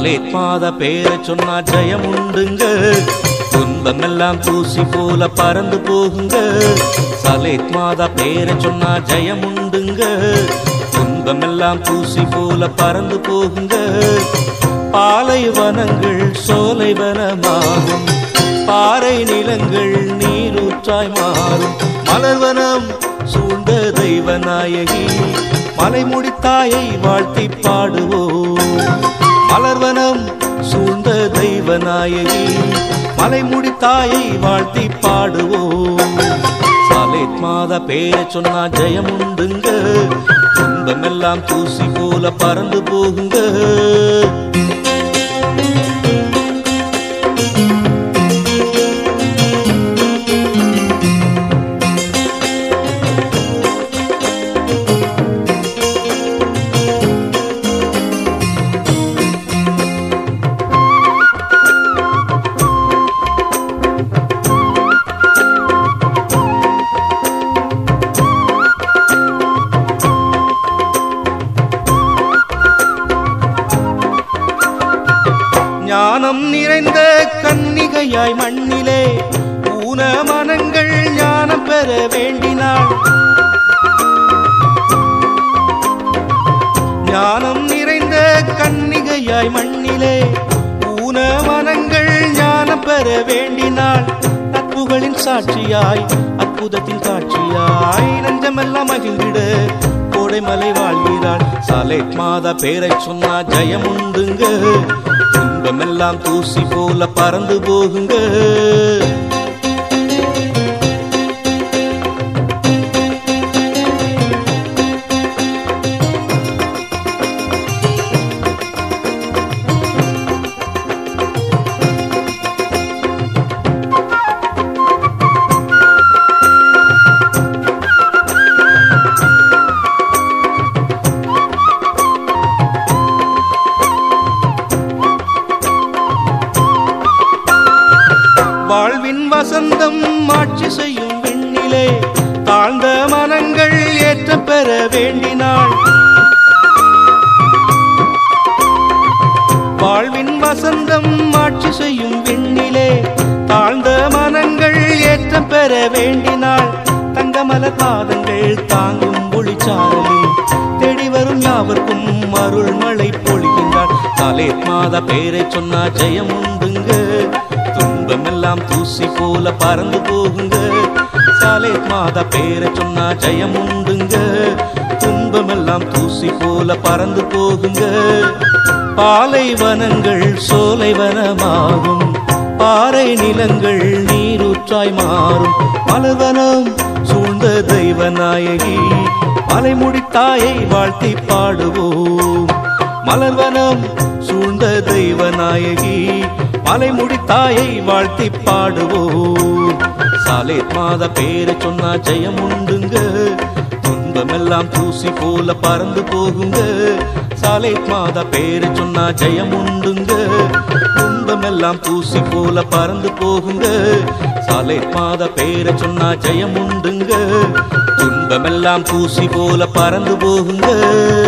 சாலேத் மாத பேரை சொன்னா ஜெயம் உண்டுங்க துன்பமெல்லாம் தூசி போல பறந்து போகுங்க சாலேத் மாதா பேரை சொன்னா ஜெயம் உண்டுங்க துன்பமெல்லாம் தூசி போல பறந்து போகுங்க பாலைவனங்கள் சோலைவனமாகும் பாறை நிலங்கள் நீரூற்றாய் மாறும் மலர்வனம் சூழ்ந்த தெய்வநாயகி மலைமுடி தாயை வாழ்த்தி பாடுவோம் மலர்வனம் சூழ்ந்த தெய்வநாயகி மலைமுடி தாயை வாழ்த்தி பாடுவோம் சாலேத் மாதா பேரை சொன்னா ஜெயம் உண்டுங்க துன்பமெல்லாம் தூசி போல பறந்து போகுங்க ஞானம் நிறைந்த கன்னிகையாய் மண்ணிலே ஊன மனங்கள் ஞானம் பெற வேண்டினாள் ஞானம் நிறைந்த கன்னிகையாய் மண்ணிலே ஊன மனங்கள் ஞானம் பெற வேண்டினாள் நட்புகளின் சாட்சியாய் அற்புதத்தின் காட்சியாய் நஞ்சமெல்லாம் மகிழ்ந்திட கோடைமலை வாழ்கிறாள் சாலேத் மாதா பேரை சொன்னா ஜெயம் உண்டுங்க துன்பமெல்லாம் தூசி போல பறந்து போகுங்க வாழ்வின் வசந்தம் ஆட்சி செய்யும் விண்ணிலே தாழ்ந்த மனங்கள் ஏற்ற பெற வேண்டினாள் வாழ்வின் வசந்தம் ஆட்சி செய்யும் விண்ணிலே தாழ்ந்த மனங்கள் ஏற்ற பெற வேண்டினாள் தங்கமல பாதங்கள் தாங்கும் ஒளிச்சாரலில் தேடி வரும் யாவர்க்கும் அருள் மழை பொழிகின்றாள் சாலேத் மாதா பேரை சொன்னா ஜெயம் உண்டுங்க துன்பமெல்லாம் தூசி போல பறந்து போகுங்க சாலேத் மாதா பேரை சொன்னா ஜெயம் உண்டுங்க துன்பமெல்லாம் தூசி போல பறந்து போகுங்க பாலைவனங்கள் சோலைவனமாகும் பாறை நிலங்கள் நீரூற்றாய் மாறும் மலர்வனம் சூழ்ந்த தெய்வநாயகி மலைமுடி தாயை வாழ்த்தி பாடுவோம் மலர்வனம் சூழ்ந்த தெய்வநாயகி மலைமுடி தாயை வாழ்த்தி பாடுவோம் சாலேத் மாத பேரை சொன்னா ஜெயம் உண்டுங்க துன்பமெல்லாம் தூசி போல பறந்து போகுங்க சாலேத் மாதா பேரை சொன்னா ஜெயம் உண்டுங்க துன்பமெல்லாம் தூசி போல பறந்து போகுங்க சாலேத் மாதா பேரை சொன்னா ஜெயம் உண்டுங்க துன்பமெல்லாம் தூசி போல பறந்து போகுங்க